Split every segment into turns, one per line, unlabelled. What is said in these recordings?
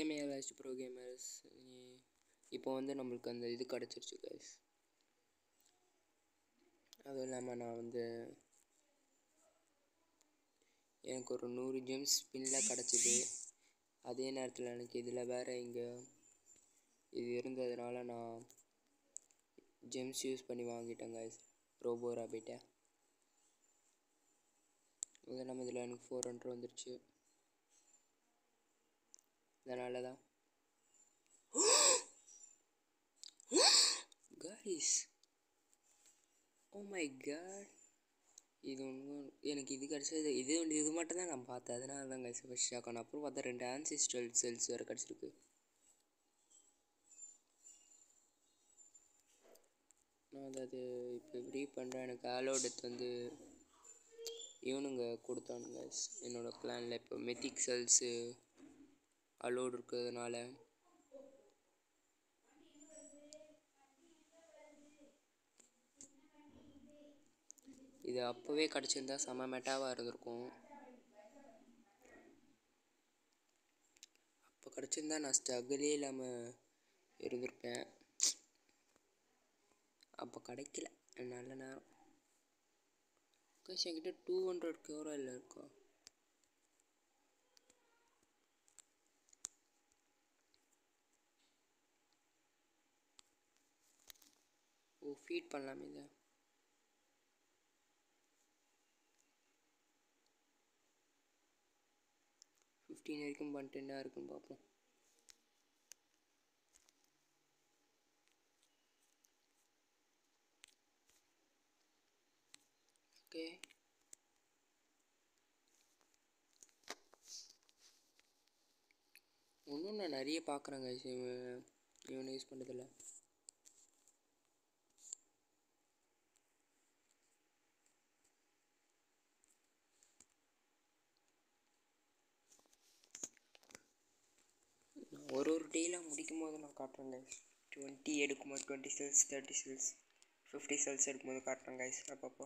வணக்கம் ஏலாஸ்ட் bro gamers இப்போ வந்து நம்மளுக்கு அந்த இது கிடச்சிருச்சு கைஸ் அதுவும் இல்லாமல் நான் வந்து எனக்கு ஒரு நூறு ஜெம்ஸ் ஸ்பின்னில் கிடச்சிது அதே நேரத்தில் எனக்கு இதில் வேறு இங்கே இது இருந்ததுனால நான் ஜெம்ஸ் யூஸ் பண்ணி வாங்கிட்டேன் கைஸ் ரோபோ ராபிட்டை அது நம்ம இதில் எனக்கு ஃபோர் ஹண்ட்ரட் வந்துருச்சு அதனால தான் கைஸ் ஓ மை காட் இது ஒன்று எனக்கு இது கிடச்சது இது இது மட்டும் தான் நான் பார்த்தேன் அதனால தான் கைஸ் ஃபஸ்ட் ஷாக் ஆன அப்புறம் பார்த்தா ரெண்டு ஆன்சிஸ்ட்ரல் செல்ஸ் வேறு கிடச்சிருக்கு நான் அதாவது இப்போ ஃப்ரீ பண்ணுறேன் எனக்கு ஆலோடெத் வந்து இவனுங்க கொடுத்தானுங்க என்னோடய பிளானில் இப்போ மெத்திக் செல்ஸு அலோடு இருக்கிறதுனால இது அப்போவே கிடச்சிருந்தா செம மெட்டாவாக இருந்திருக்கும் அப்போ கிடச்சிருந்தா நான் ஸ்ட்ரகிளே இல்லாமல் இருந்திருப்பேன் அப்போ கிடைக்கல நல்ல நேரம் கைஸ் என்கிட்ட டூ ஹண்ட்ரட் கேவரா இல்லை இருக்கா ஓ ஃபீட் பண்ணலாமே இதை ஃபிஃப்டீன் வரைக்கும் பண்ணிட்டு என்ன இருக்குன்னு பார்ப்போம் ஓகே இன்னும் நான் நிறைய பார்க்குறேங்க இவன் இவனை யூஸ் பண்ணுறதில்ல நான் ஒரு ஒரு டேலாம் முடிக்கும் போது நான் காட்டுறேன் கைஸ் டுவெண்ட்டி எடுக்கும்போது twenty cells thirty cells fifty cells எடுக்கும்போது காட்டுறேன் கைஸ் அப்பப்போ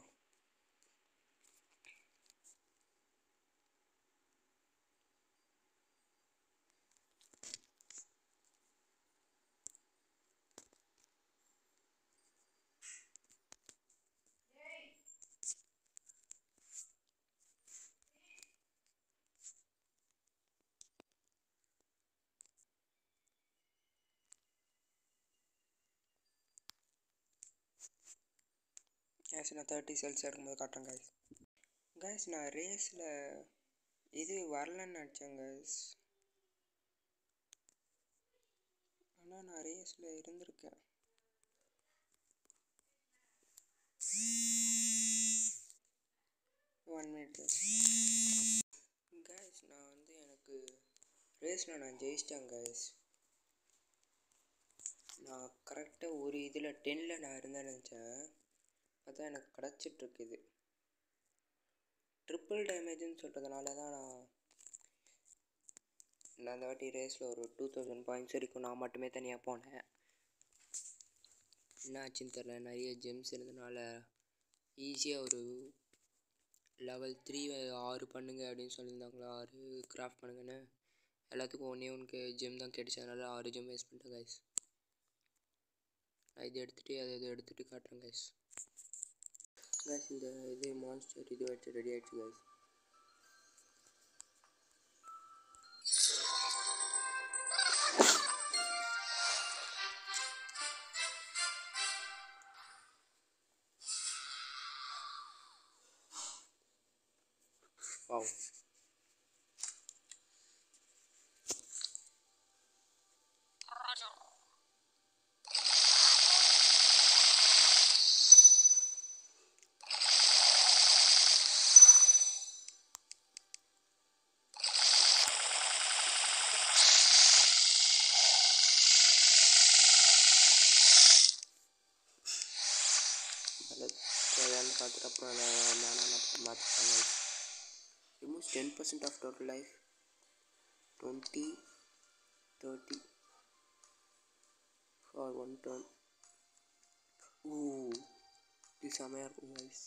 கேஸ் நான் தேர்ட்டி செல்ஸ் எடுக்கும்போது காட்டுறேன் கைஸ் கைஸ் நான் ரேஸில் இது வரலன்னு நினச்சேன் கைஸ் ஆனால் நான் ரேஸில் இருந்திருக்கேன் ஒன் மினிட் கைஸ் நான் வந்து எனக்கு ரேஸில் நான் ஜெயிச்சிட்டேன் கைஸ் நான் கரெக்டாக ஒரு இதில் டென்னில் நான் இருந்தேன்னு நினச்சேன் அதான் எனக்கு கிடச்சிட்ருக்குது ட்ரிப்பிள் டேமேஜ்னு சொல்கிறதுனால தான் நான் நான் அந்த வாட்டி ரேஸில் ஒரு டூ தௌசண்ட் பாயிண்ட்ஸ் வரைக்கும் நான் மட்டுமே தனியாக போனேன் என்ன ஆச்சுன்னு தெரில நிறைய ஜெம்ஸ் இருந்ததுனால ஈஸியாக ஒரு லெவல் த்ரீ ஆறு பண்ணுங்க அப்படின்னு சொல்லியிருந்தாங்களா ஆறு கிராஃப்ட் பண்ணுங்கன்னு எல்லாத்துக்கும் ஒன்றே ஒன்று ஜெம் தான் கிடைச்சு அதனால ஆறு ஜெம் வேஸ்ட் பண்ணிட்டேன் கைஸ் நான் இது எடுத்துகிட்டு அதை இதை எடுத்துகிட்டு காட்டுறேன் கைஸ் கைஸ் இந்த இது மான்ஸ்டர் இது வச்சு ரெடி ஆயிடுச்சு கைஸ் வாவ் நல்லது தேவையான பார்த்துட்டு அப்புறம் நான் நான் மாற்றிப்பாங்க removes ten percent of total life twenty thirty for one turn oh இது செமையாக இருக்கும் guys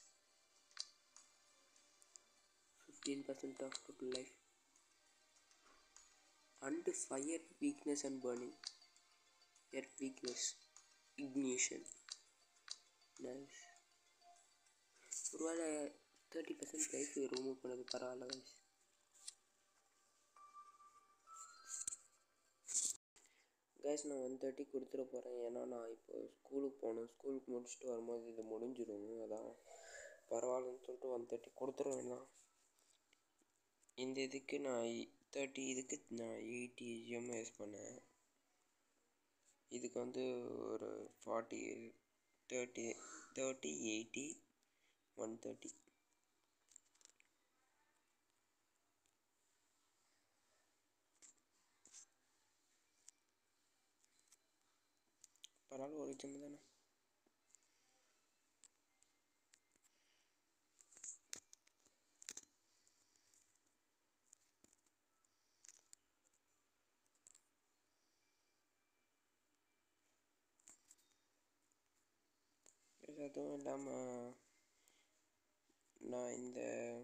fifteen percent of total life and fire weakness and burning earth weakness ignition nice ஒருவேளை தேர்ட்டி பர்சன்ட் லைஃப் ரிமூவ் பண்ணது பரவாயில்ல guys guys நான் one thirty கொடுத்துட போகிறேன் ஏன்னா நான் இப்போ ஸ்கூலுக்கு போகணும் ஸ்கூலுக்கு முடிச்சுட்டு வரும்போது இது முடிஞ்சிடும் அதான் பரவாயில்லன்னு சொல்லிட்டு ஒன் தேர்ட்டி கொடுத்துட வேண்டாம் இந்த இதுக்கு நான் தேர்ட்டி இதுக்கு நான் எயிட்டி ஜிஎம் யூஸ் பண்ணேன் இதுக்கு வந்து ஒரு forty thirty thirty eighty one thirty பரவாயில்ல ஒரு ஜிம் தானே அதுவும் இல்லாமல் நான் இந்த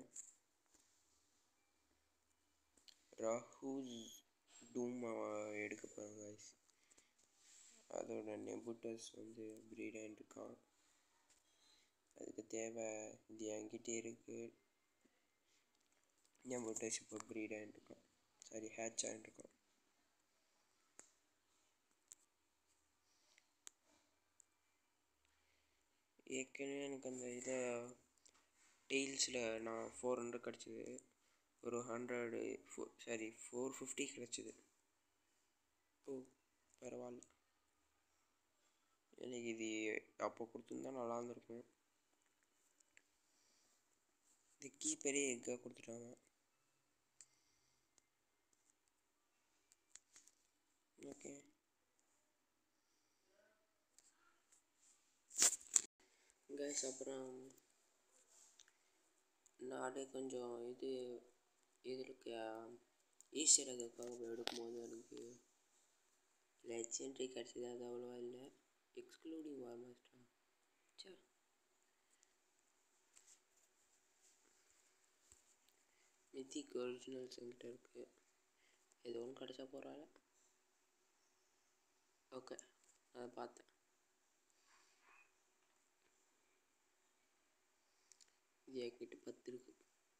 ராஹூஸ் டூம் எடுக்க போகிறேன் guys அதோட நெபுட்டஸ் வந்து ப்ரீடாக இருக்கான் அதுக்கு தேவை இது என்கிட்ட இருக்கு நெபுட்டஸ் இப்போ ப்ரீடாக இருக்கான் சாரி ஹேட்ச் ஆகிட்டுருக்கான் ஏற்கனவே எனக்கு அந்த இதை டெய்ல்ஸில் நான் ஃபோர் ஹண்ட்ரட் கிடச்சிது ஒரு hundred four sorry four fifty கிடச்சிது ஓ பரவாயில்ல எனக்கு இது அப்போ கொடுத்துருந்தா நல்லா இருந்திருக்கும் இது கீப்பரே எக்காக கொடுத்துட்டாங்க ஓகே கைஸ் அப்புறம் நானே கொஞ்சம் இது இதுக்கு ஈஸ்டர் அதுக்காக எடுக்கும்போது எனக்கு லெஜெண்ட்ரி கிடச்சிது அது அவ்வளோவா இல்லை எக்ஸ்க்ளூடிங் வார் மாஸ்டரா சே மித்திக் ஒரிஜினல்ஸ் என்கிட்ட இருக்குது ஏதோ ஒன்று கிடச்சா போகிறாள் ஓகே நான் பார்த்தேன் இது என்கிட்ட பத்து இருக்கு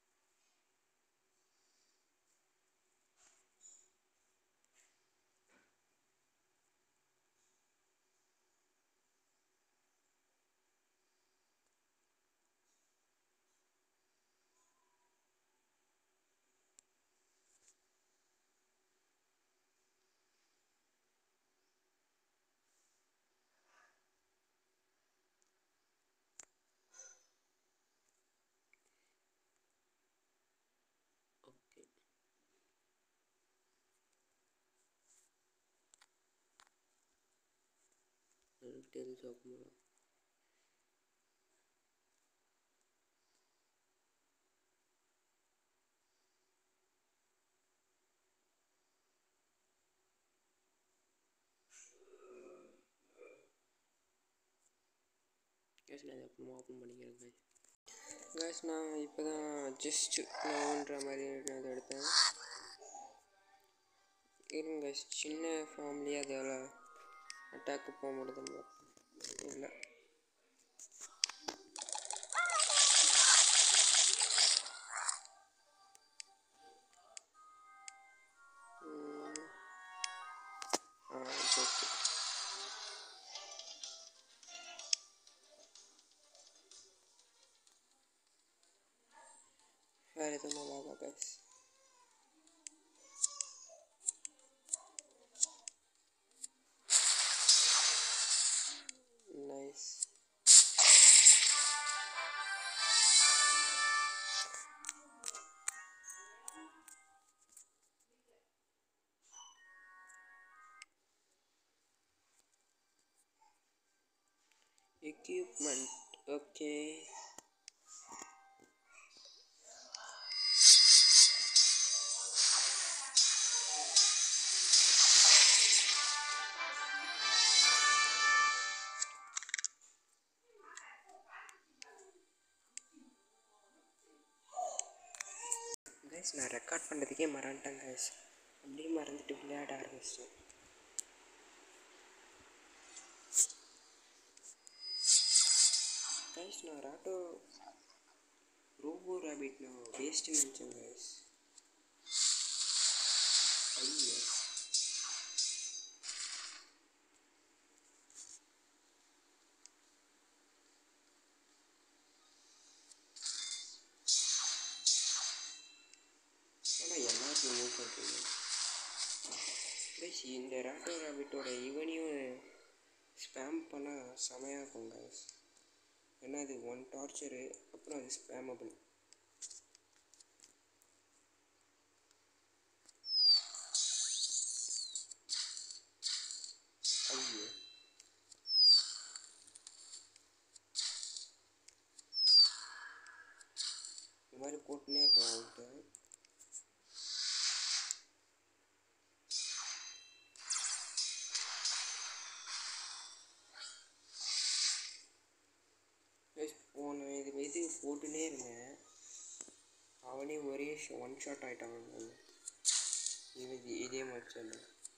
ஓகே டெல் சாப்பிடலாம் கேஸ் நான் இதை அப்புறமா ஓப்பன் பண்ணிக்கிறேன் guys. guys நான் இப்போ தான் ஜஸ்ட் நோன்ற மாதிரி நான் இதை எடுத்தேன் இருங்க guys சின்ன ஃபேமிலி அதில் அட்டாக்கு போக முடியுதுன்னு இல்லை ம். ஆ ஓகே வேறு எதுவும் நல்லா guys nice equipment okay guys நான் ரெக்கார்ட் பண்ணுறதுக்கே மறந்துட்டேன் கைஸ் அப்படியே மறந்துட்டு விளையாட ஆரம்பிச்சிட்டேன் கைஸ் நான் ராட்டோ ரோபோ ரேபிட் நான் வேஸ்ட்டு நினச்சேன் கைஸ் ஐயோ ஆனால் எல்லாத்தையும் மூவ் பண்ணுறீங்க கைஸ் இந்த ராட்டோ ரேபிட்டோட இவனையும் ஸ்பேம் பண்ணால் செமையாக இருக்கும் கைஸ் ஏன்னா அது ஒன் டார்ச்சரு அப்புறம் அது ஸ்பேமபிள் ஐயோ இந்த மாதிரி போட்டுனே இருக்கும் அவன்கிட்ட கைஸ் போன இது இது போட்டுனே இருந்தேன் அவனே ஒரே ஒன் ஷாட் ஆகிட்டான் இது இதே மாதிரி சொல்லு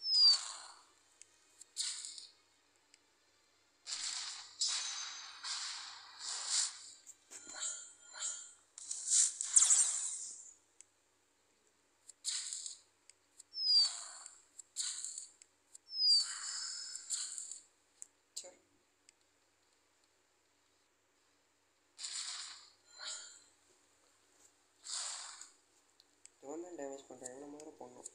சரி இவன் தான் டேமேஜ் பண்ணுறான் எவ்வளோ மாதிரி போடணும்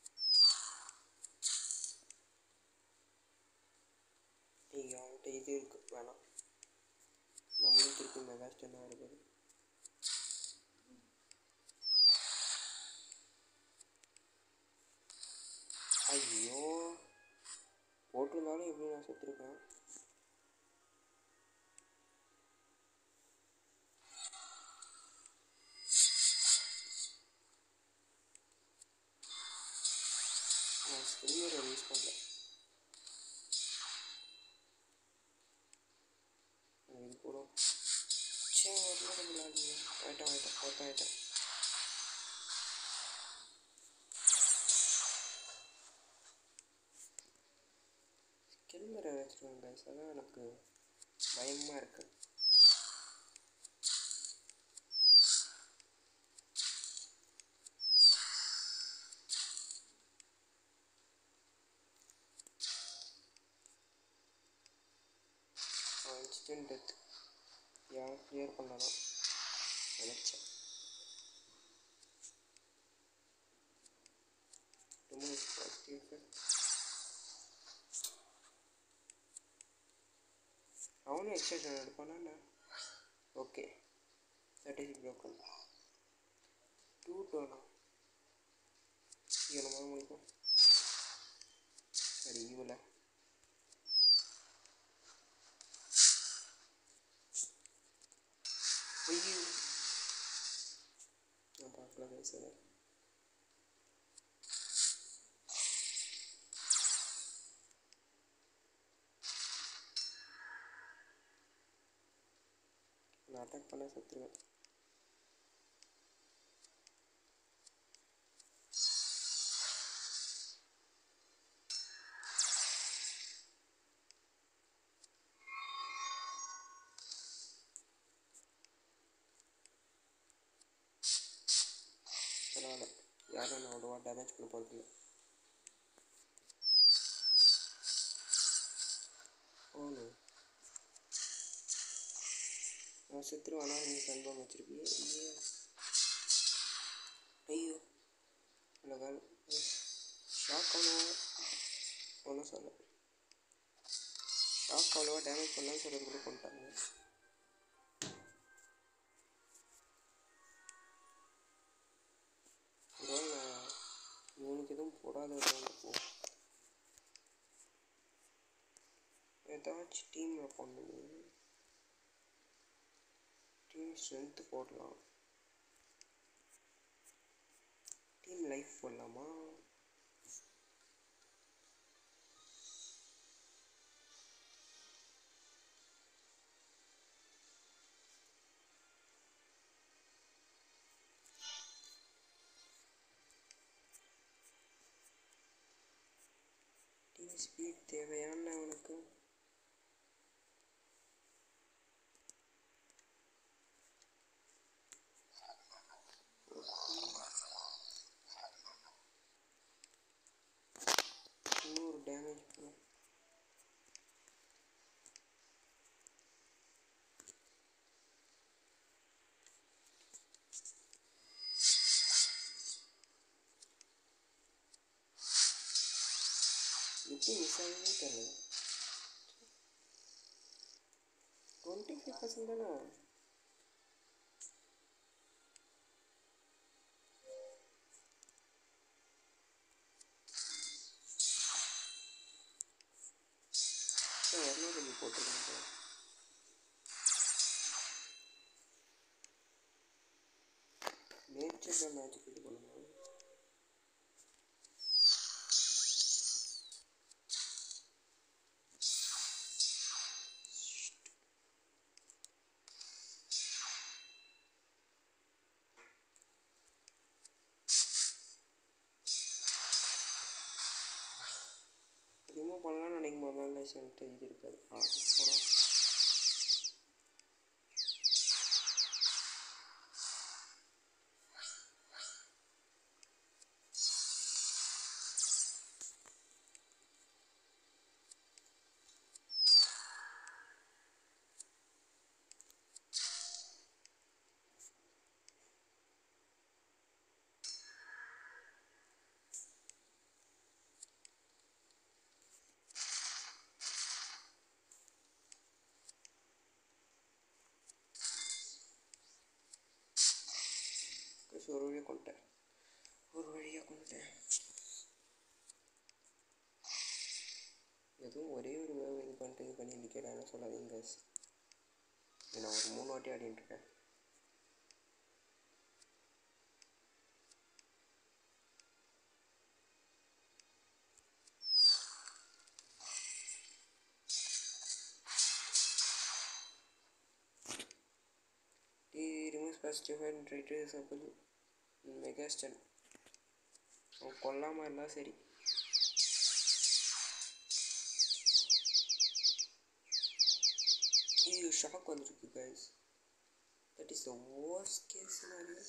நீங்கள் அவன்கிட்ட இது இருக்கு வேணாம் நம்மளும் திருப்பி மெகா ஸ்டென்னாக இருக்குது ஐயோ போட்டிருந்தாலும் எப்படி நான் செத்துருப்பேன் நான் ஸ்கில்லரை யூஸ் பண்ணல இது கூட சே ஒரு நேரம் விளையாடுங்க ஆயிட்டோம் ஆயிட்டோம் பத்து ஆயிட்டோம் ஸ்கில்லரை வச்சுருவேன் கைஸ் அதான் எனக்கு பயமாக இருக்கு இன்ஸ்டன்ட் டெத் யாரும் கிளியர் பண்ணலாம் நினச்சேன் remove positive effect. அவனும் எக்ஸ்டென்ஷன் எடுப்பானா okay that is broken too டோனா இவனை மாதிரி முடிக்கும் சரி இவளை ஐயோ நான் பார்க்கல பேசுகிறேன் நான் அட்டாக் பண்ண செத்துருவேன் பரவாயில்ல யாரும் என்ன அவ்வளோவா டேமேஜ் பண்ண போகிறதில்ல ஓனு நான் செத்துருவானா நீ கன்ஃபார்ம் வச்சிருப்பியே ஐயோ ஐயோ நல்ல கால் ஷாக் அவ்வளோவா ஒன்றும் சொல்ல ஷாக் அவ்வளோவா டேமேஜ் பண்ணலாம்னு சொல்கிறதுக்குள்ளே கொண்டுட்டாங்க ஒருவேளை நான் இவனுக்கு எதுவும் போடாத வருவாங்க போ ஏதாச்சும் டீமில் பண்ணுங்க டீம் ஸ்ட்ரென்த்து போடலாம் டீம் லைஃப் போடலாமா ஸ்பீட் தேவையான உனக்கு இன்னொரு டேமேஜ் பண்ணும் எப்படி மிஸ் ஆகுதுன்னு தெரியல டுவெண்ட்டி ஃபைவ் பர்சன்ட் தானே வரணும் போட்டிருக்காங்க நேச்சர் தான் மேட்ச் இது பண்ணணும் ரிமூவ் பண்ணலாம்னு நினைக்கும் போது லைசன்ட்டு இது இருக்காது ஆ போடா ஸோ ஒரு வழியாக கொண்டுட்டேன் ஒரு வழியாக கொண்டுட்டேன் எதுவும் ஒரே ஒரு வேவ் இது பண்ணிட்டு இது பண்ணி நிற்கிறான்னு சொல்லாதீங்க guys. இது நான் ஒரு மூணு வாட்டி ஆடிட்டு இருக்கேன் He removes positive and retrievable megastan அவன் கொல்லாமல் இருந்தால் சரி இது ஷாக் வந்துருக்கு guys that is the worst case scenario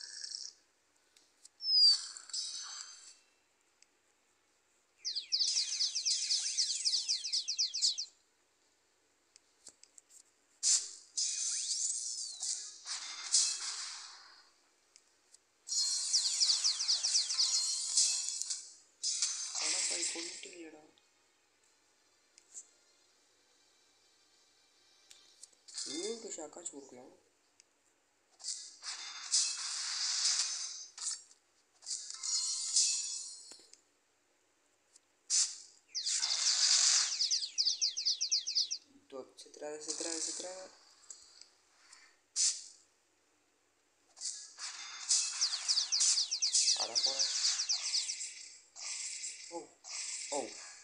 ஆனால் போய் கொண்டுட்டீங்களடா இம்யூனிட்டி ஷாக்காச்சும் கொடுக்கலாம் தோ, சித்ராத சித்ராத சித்ராத அட போட ஓ ஓ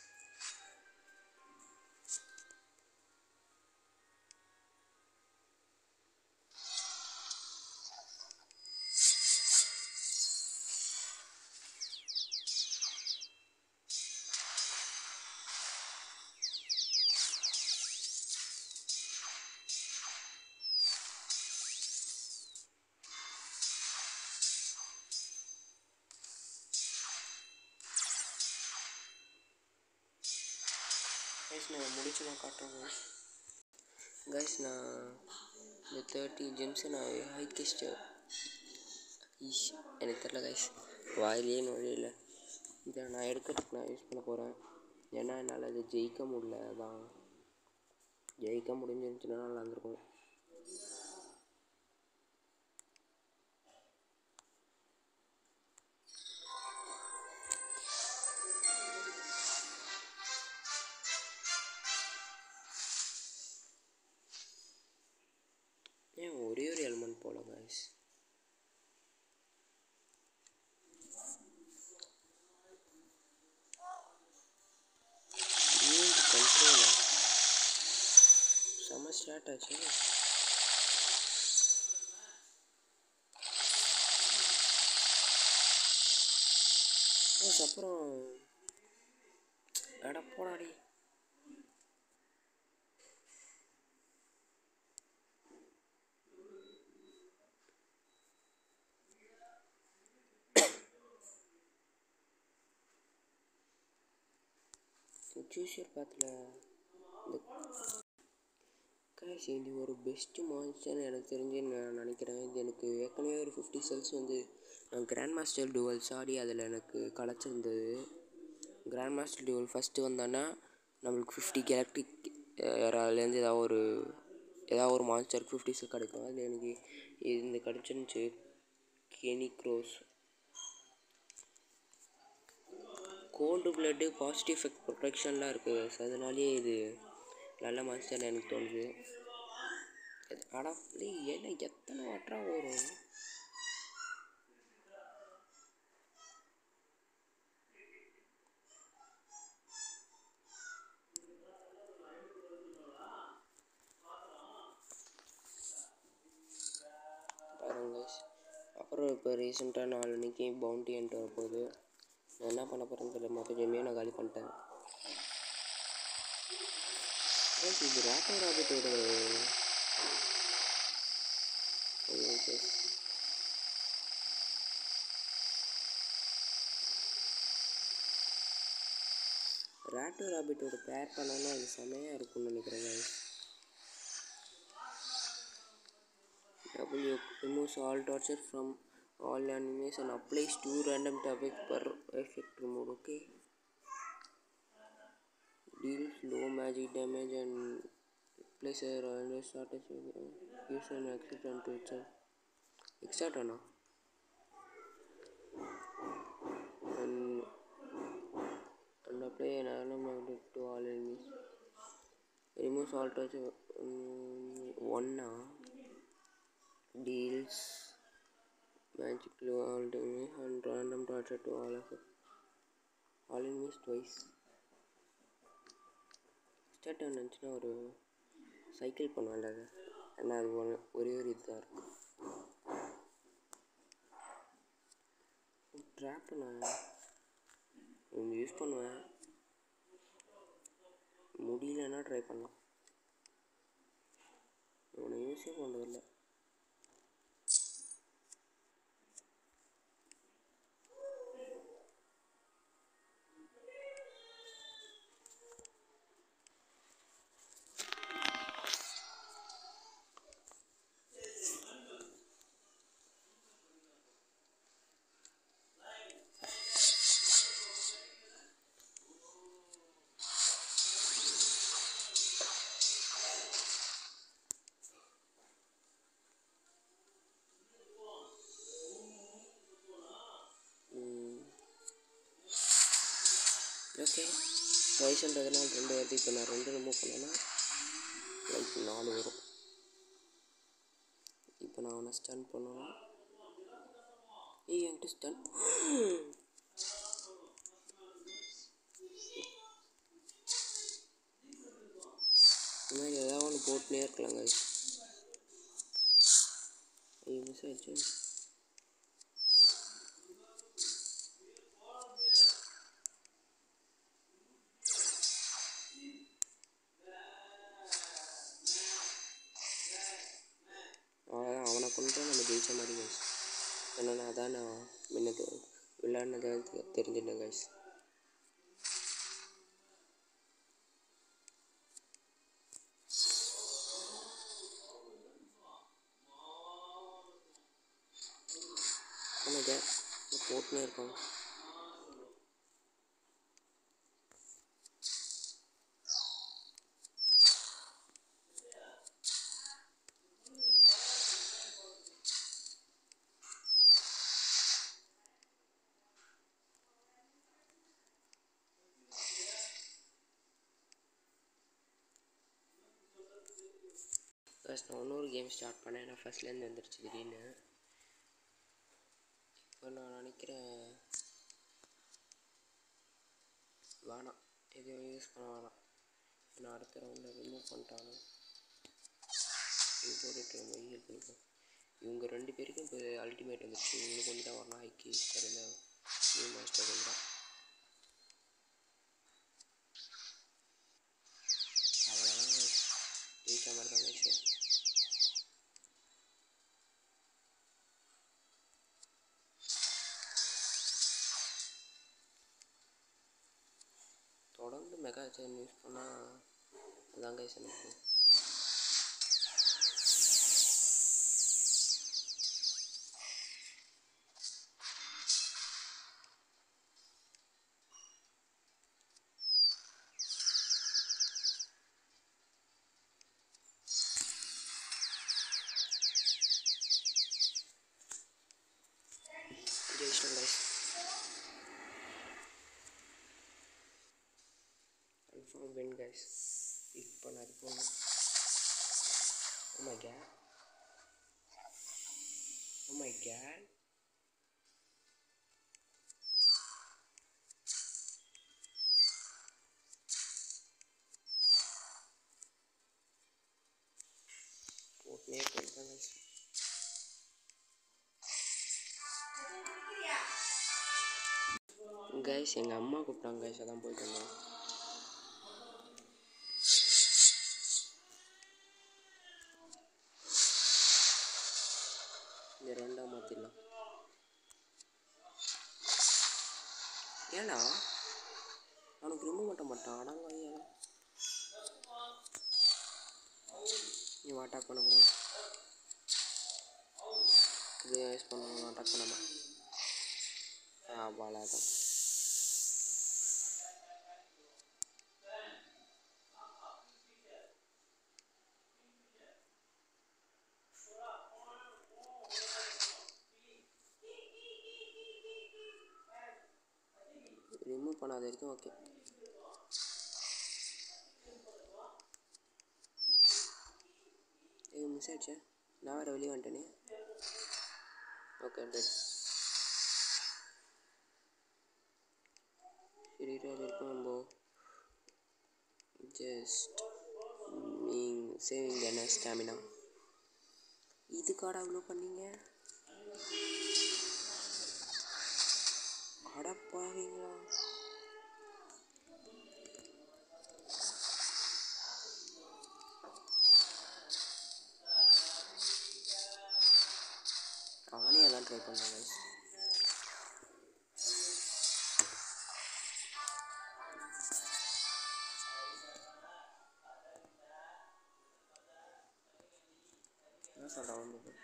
கைஸ் நான் முடிச்சு நான் காட்டுறேன் கைஸ் கைஸ் நான் இந்த தேர்ட்டி ஜெம்ஸை நான் ஹைட் கெஸ்ட்டு ஈஷ் எனக்கு தெரில கைஸ் வாயிலே நுழையில இதை நான் எடுக்கிறதுக்கு நான் யூஸ் பண்ண போகிறேன் ஏன்னா என்னால் அதை ஜெயிக்க முடியல அதான் ஜெயிக்க முடிஞ்சிருந்துச்சுன்னா நல்லா இருந்திருக்கும் ஏன் ஒரே ஒரு எலிமெண்ட் போல கைஸ் கண்ட்ரோலா செம்ம ஸ்டார்ட் ஆச்சு Yes, அப்புறம் அட போடாடி சூஷர் பாத்தில் இந்த கைஸ் இது ஒரு பெஸ்ட்டு மான்ஸ்டர்னு எனக்கு தெரிஞ்சு நான் நினைக்கிறேன் இது எனக்கு ஏற்கனவே ஒரு ஃபிஃப்டி செல்ஸ் வந்து நான் கிராண்ட் மாஸ்டர் டுவல்ஸ் ஆடி அதில் எனக்கு கிடச்சிருந்தது கிராண்ட் மாஸ்டர் டுவல் ஃபஸ்ட்டு வந்தோன்னா நம்மளுக்கு ஃபிஃப்டி கேலக்டிக் அதுலேருந்து ஏதாவது ஒரு ஏதாவது ஒரு மான்ஸ்டருக்கு ஃபிஃப்டி செல் கிடைக்கும் அதில் எனக்கு இந்த கிடச்சிருந்துச்சு கெனி க்ரோஸ் கோல்டு பிளட்டு பாசிட்டிவ் எஃபெக்ட் ப்ரொடெக்ஷன்லாம் இருக்குது ஸோ அதனாலேயே இது நல்ல மான்ஸ்டர்னு எனக்கு தோணுது ஆனால் என்ன எத்தனை வாட்டரா வரும் பாருங்க guys. அப்புறம் இப்போ ரீசெண்டாக நாலு மணிக்கு பவுண்டி என்ட்டு வரப்போகுது நான் என்ன பண்ண போகிறேன்னு தெரியல மொத்த ஜெம்மையும் நான் காலி பண்ணிட்டேன் Guys, இது ராட்டோ ராபிட்டோட ராட்டோ ராபிட்டோட பேர் பண்ணோன்னா அது செமையாக இருக்கும்னு நினைக்கிறேன் guys. W removes all torture from all enemies and applies two random topics per effect removed. Okay. Deals low magic damage and plays a royal status gives an exit unto itself. Extra ஆனா and and apply an random magnet to all enemies. Removes all torture. Um, one ah deals magic to all enemies and random torture to all of it. All enemies twice. Start ஆனிச்சுன்னா ஒரு cycle பண்ணுவேன்ல அது ஏன்னா அது ஒன்று ஒரே ஒரு இதுதான் இருக்கும் ட்ராப்பு நான் யூஸ் பண்ணுவேன் முடியலன்னா ட்ரை பண்ணலாம் இவனை யூஸே பண்ணுறதில்ல ஓகே வயசுன்றதுனால ரெண்டு வருது இப்போ நான் ரெண்டு ரிமூவ் பண்ணேன்னா லைக் நாலு வரும் இப்போ நான் அவனை ஸ்டன் பண்ணணும் ஏய் என்கிட்ட ஸ்டன் இந்த மாதிரி ஏதாவது ஒன்று போட்டுனே இருக்கலாங்க ஐயோ மிஸ் ஆயிடுச்சு அவ்வளோதான் அவனை கொண்டு நம்ம ஜெயிச்ச மாதிரி கைஸ் என்னன்னா அதான் நான் முன்னது விளையாடினதை தெரிஞ்சுட்டேன் கைஸ் ஆமாங்க போட்டுனே இருக்கான் ஃபஸ்ட் நான் இன்னொரு கேம் ஸ்டார்ட் பண்ணேன் நான் ஃபஸ்ட்லேருந்து வந்துடுச்சு திடீர்னு இப்போ நான் நினைக்கிறேன் வேணாம் எதுவும் யூஸ் பண்ண வேணாம் நான் அடுத்த ரவுண்டில் ரிமூவ் பண்ணிட்டானு இது போட்டுட்டு நம்ம ஹீல் பண்ணிப்போம் இவங்க ரெண்டு பேருக்கும் இப்போ அல்டிமேட் வந்துருச்சு இவங்களுக்கு கொண்டு தான் வரணும் ஹைக்கி தெரிஞ்ச நியூ மாஸ்டர் தான் தொடர்ந்து மெகா சேன் யூஸ் பண்ணால் அதான் கைஸ் எனக்கு ஜெயிச்சிட்டோம் கைஸ் கன்ஃபார்ம் வின் கைஸ் இப்போ நான் அது போகணும் Oh my god. Oh my god. போட்டுனே போயிட்டேன் கைஸ் கைஸ் எங்கள் அம்மா கூப்பிட்டாங்க கைஸ் அதான் போயிட்டு வந்தேன் இந்த ரெண்டாம் மாற்றிடலாம் ஏண்டா அவனுக்கு ரொம்ப மாட்ட மாட்டான் அடங்க ஐயா நீ அட்டாக் பண்ணக்கூடாது இது யூஸ் பண்ணணும் அட்டாக் பண்ணாம ஆ பாலா தான் ரிமூவ் பண்ணாத வரைக்கும் ஓகே ஏய் மிஸ் ஆயிடுச்சே நான் வேறு வெளியே வந்துட்டேனே ஓகே டெட் சரி அது வரைக்கும் நம்ம ஜஸ்ட் நீங் சேவிங் என்ன ஸ்டாமினா இதுக்காடா அவ்வளோ பண்ணீங்க அடப்பாவீங்களா அவனே எல்லாம் ட்ரை பண்ணாங்க என்ன சொல்கிறான் வந்து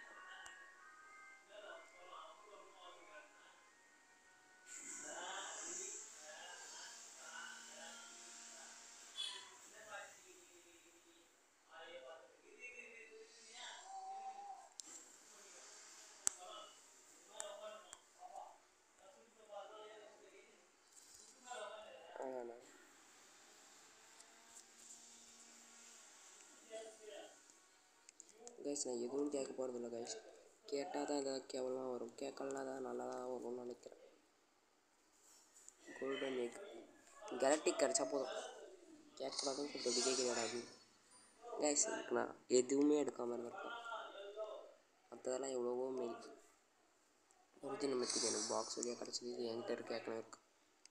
ஆமாண்ணா கைஸ் நான் எதுவும் கேட்க போகிறதில்ல கைஸ் கேட்டால் தான் ஏதாவது கேவலமாக வரும் கேட்கலாம் தான் நல்லா தான் வரும்னு நினைக்கிறேன் கோல்டன் எக் கேலக்டிக் கிடச்சா போதும் கேட்கக்கூடாதுன்னு கூப்பிட்டு கேட்குறேடா அது கைஸ் நான் எதுவுமே எடுக்காமல் இருந்திருக்கேன் மற்றதெல்லாம் எவ்வளவோ மெயில் ஒரிஜினல் மெத்திக்கு எனக்கு பாக்ஸ் வழியாக கிடச்சிது இது என்கிட்ட இருக்க ஏற்கனவே இருக்கு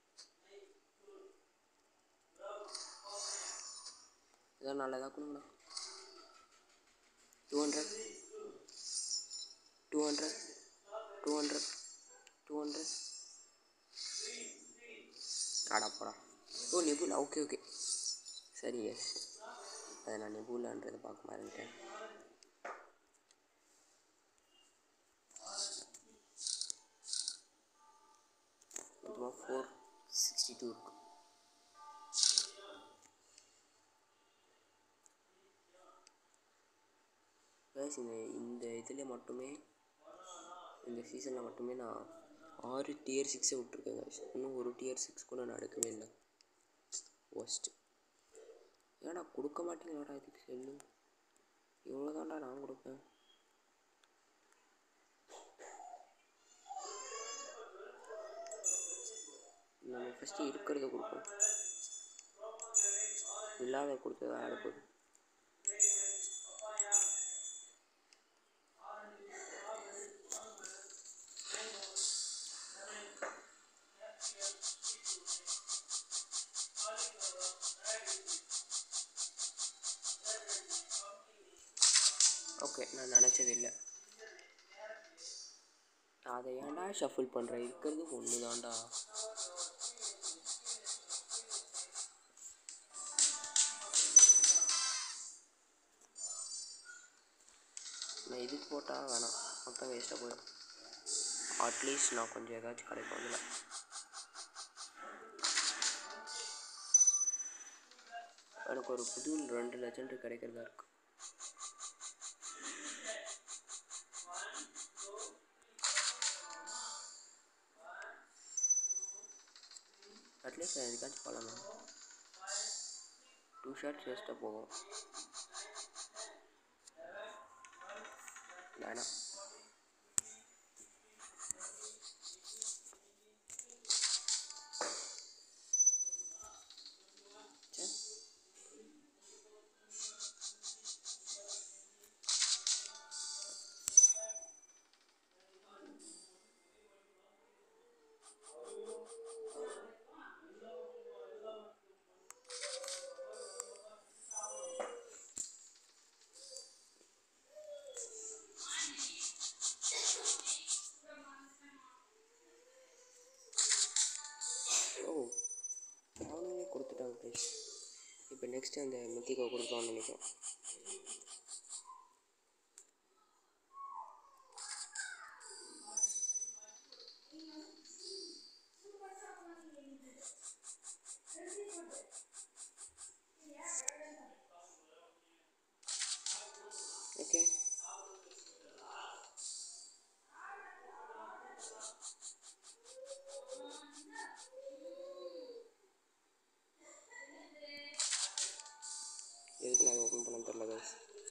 ஏதோ நல்லதாக கொடுங்கண்ணா two hundred two hundred two hundred two hundred அடாப்படா ஓ நெபுலா ஓகே ஓகே சரி எஸ் அதை நான் நெபுலான்றதை பார்க்க மறந்துட்டேன் மொத்தமாக ஃபோர் சிக்ஸ்டி டூ இருக்கு கைஸ் இந்த இந்த இதில் மட்டுமே இந்த சீசனில் மட்டுமே நான் ஆறு டியர் சிக்ஸை விட்ருக்கேன் கைஸ் இன்னும் ஒரு டியர் சிக்ஸ் கூட நான் எடுக்கவே இல்லை ஒஸ்ட்டு ஏடா கொடுக்க மாட்டீங்களாடா இதுக்கு செல்லு இவ்வளோ தான்டா நான் கொடுப்பேன் நம்ம ஃபஸ்ட்டு இருக்கிறத கொடுப்போம் இல்லாத கொடுத்தது ஆட போகுது ஓகே நான் நினச்சது இல்லை அதை ஏன்டா ஷஃபிள் பண்ணுறேன் இருக்கிறது ஒன்று தான்டா நம்ம இதுக்கு போட்டால் வேணாம் மொத்தம் வேஸ்ட்டாக போயிடும் அட்லீஸ்ட் நான் கொஞ்சம் ஏதாச்சும் கிடைக்கும் அதில் எனக்கு ஒரு புது ரெண்டு லெஜண்ட் கிடைக்கிறதா இருக்கு அட்லீஸ்ட் நான் எதுக்காச்சும் போகலாமா டூ ஷார்ட்ஸ் வேஸ்ட்டாக போகும் வேணாம் ச்சே. ஓ அவனுங்களே கொடுத்துட்டாங்க ப்ரைஸ் இப்போ நெக்ஸ்ட் அந்த மித்திகோ கொடுக்கலாம்னு நினைக்கிறேன் ஓகே எதுக்கு நான் ஓப்பன் பண்ண தெரில கைஸ்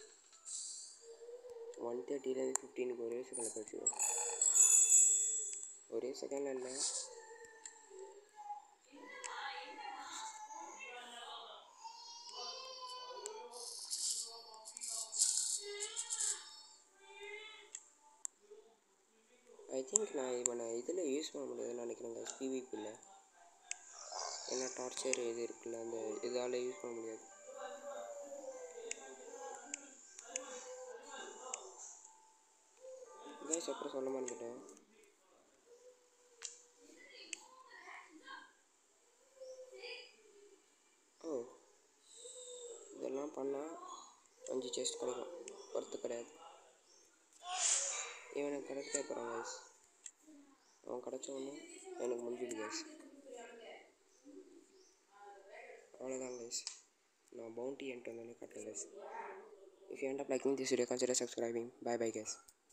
ஒன் தேர்ட்டிலேருந்து ஃபிஃப்டீனுக்கு ஒரே செகண்டில் போச்சு ஒரே செகண்டில் இல்லை ஐ திங்க் நான் இவனை இதில் யூஸ் பண்ண முடியாதுன்னு நினைக்கிறேன் கைஸ் பிவிபியில் ஏன்னா டார்ச்சர் இது இருக்குல்ல அந்த இதால் யூஸ் பண்ண முடியாது கைஸ் அப்புறம் சொல்ல மறந்துட்டேன் ஓ இதெல்லாம் பண்ணால் அஞ்சு செஸ்ட் கிடைக்கும் ஒர்த்து கிடையாது இவனுக்கு கிடைச்சிட்டே போகிறான் கைஸ் அவன் கிடைச்ச உடனே எனக்கு முடிஞ்சுது கைஸ் அவ்வளோதான் கைஸ் நான் பவுண்டி என்ட்டு வந்தோடனே காட்டுறேன் guys if you end up liking this video consider subscribing bye bye guys